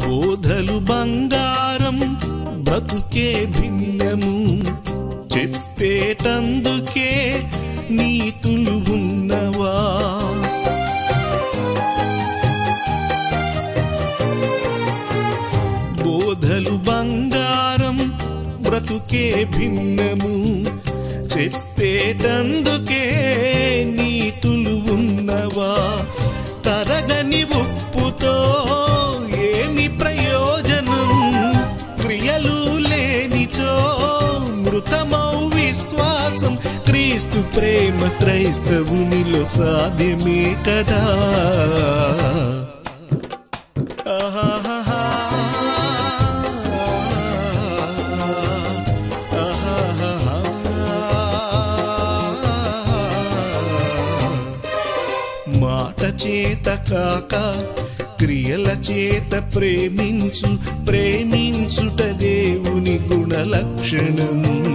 బోధలు బంగారం బ్రతుకే భిన్నము చెప్పేటందుకే నీతులు ఉన్నవా బోధలు బంగారం బ్రతుకే భిన్నము చెప్పేటందుకే నీతులు ఉన్నవా తరగని ఉప్పుతో ఏమి ప్రయోజనం క్రియలు లేనిచో మృతమౌ విశ్వాసం క్రీస్తు ప్రేమ క్రైస్తవునిలో సాధ్యమే కదా ఆహాహాహా. ఆహాహాహా. మాట చేత కాక క్రియల చేత ప్రేమించు ప్రేమించుట దేవుని గుణ లక్షణం